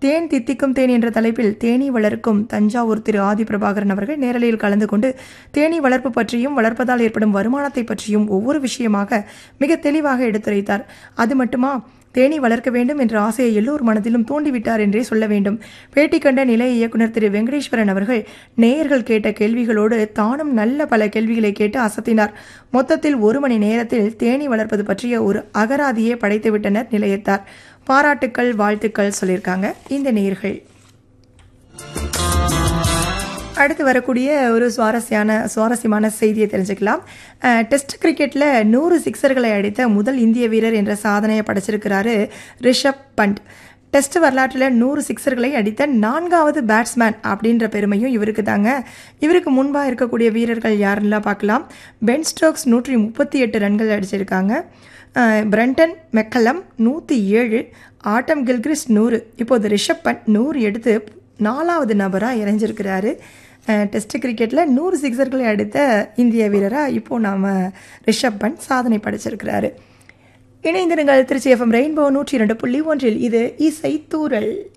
தேன் தித்திக்கும் தேன் என்ற தலைப்பில் தேனீ வளர்க்கும் தஞ்சாவூர் திரு ஆதி பிரபாகரன் அவர்கள் நேரலையில் கலந்து கொண்டு தேனீ வளர்ப்பு பற்றியும் வளர்ப்பதால் ஏற்படும் வருமானத்தை பற்றியும் ஒவ்வொரு விஷயமாக மிக தெளிவாக எடுத்துரைத்தார் அது மட்டுமா தேனீ வளர்க்க வேண்டும் என்ற ஆசையை எல்லோர் மனதிலும் தூண்டிவிட்டார் என்றே சொல்ல வேண்டும் பேட்டி கண்ட நிலைய இயக்குனர் திரு வெங்கடேஸ்வரன் அவர்கள் நேயர்கள் கேட்ட கேள்விகளோடு தானும் நல்ல பல கேள்விகளை கேட்டு அசத்தினார் மொத்தத்தில் ஒரு மணி நேரத்தில் தேனீ வளர்ப்பது பற்றிய ஒரு அகராதியே படைத்துவிட்டனர் நிலையத்தார் பாராட்டுக்கள் வாழ்த்துக்கள் சொல்லியிருக்காங்க இந்த நேயர்கள் அடுத்து வரக்கூடிய ஒரு சுவாரஸ்யான சுவாரஸ்யமான செய்தியை தெரிஞ்சுக்கலாம் அஹ், டெஸ்ட் கிரிக்கெட்டில் நூறு சிக்ஸர்களை அடித்த முதல் இந்திய வீரர் என்ற சாதனையை படைச்சிருக்கிறாரு ரிஷப் பண்ட் டெஸ்ட் வரலாற்றில் நூறு சிக்ஸர்களை அடித்த நான்காவது பேட்ஸ்மேன் அப்படின்ற பெருமையும் இவருக்கு தாங்க இவருக்கு முன்பாக இருக்கக்கூடிய வீரர்கள் யாருன்னெலாம் பார்க்கலாம் பென் ஸ்டோக்ஸ் நூற்றி முப்பத்தி எட்டு ரன்கள் அடிச்சிருக்காங்க அஹ், பிரண்டன் மெக்கலம் நூற்றி ஏழு ஆட்டம் கில்கிரிஸ் நூறு இப்போது ரிஷப் பண்ட் நூறு எடுத்து நாலாவது நபராக இறைஞ்சிருக்கிறாரு அஹ், டெஸ்ட் கிரிக்கெட்டில் நூறு சிக்ஸர்களை அடித்த இந்திய வீரராக இப்போ நாம் ரிஷப் பண்ட் சாதனை படைச்சிருக்கிறாரு இணைந்திருங்கள் திருச்சி எஃப்எம் ரெயின்போ நூற்றி இரண்டு புள்ளி ஒன்றில் இது இசை தூரல்